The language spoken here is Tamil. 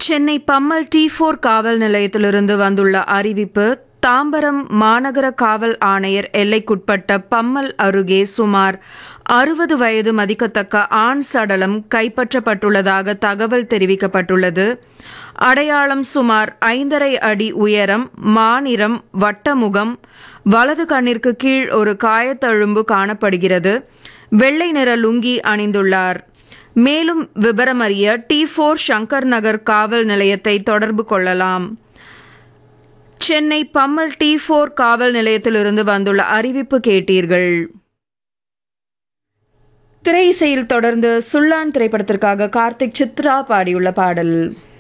சென்னை பம்மல் டி ஃபோர் காவல் நிலையத்திலிருந்து வந்துள்ள அறிவிப்பு தாம்பரம் மாநகர காவல் ஆணையர் எல்லைக்குட்பட்ட பம்மல் அருகே சுமார் அறுபது வயது மதிக்கத்தக்க ஆண் சடலம் கைப்பற்றப்பட்டுள்ளதாக தகவல் தெரிவிக்கப்பட்டுள்ளது அடையாளம் சுமார் ஐந்தரை அடி உயரம் மாநிறம் வட்டமுகம் வலது கண்ணிற்கு கீழ் ஒரு காயத்தழும்பு காணப்படுகிறது வெள்ளை நிற லுங்கி அணிந்துள்ளார் மேலும் விபரமறிய டி ஃபோர் சங்கர் நகர் காவல் நிலையத்தை தொடர்பு கொள்ளலாம் சென்னை பம்மல் டி ஃபோர் காவல் நிலையத்திலிருந்து வந்துள்ள அறிவிப்பு கேட்டீர்கள் திரை இசையில் தொடர்ந்து சுல்லான் திரைப்படத்திற்காக கார்த்திக் சித்ரா பாடியுள்ள பாடல்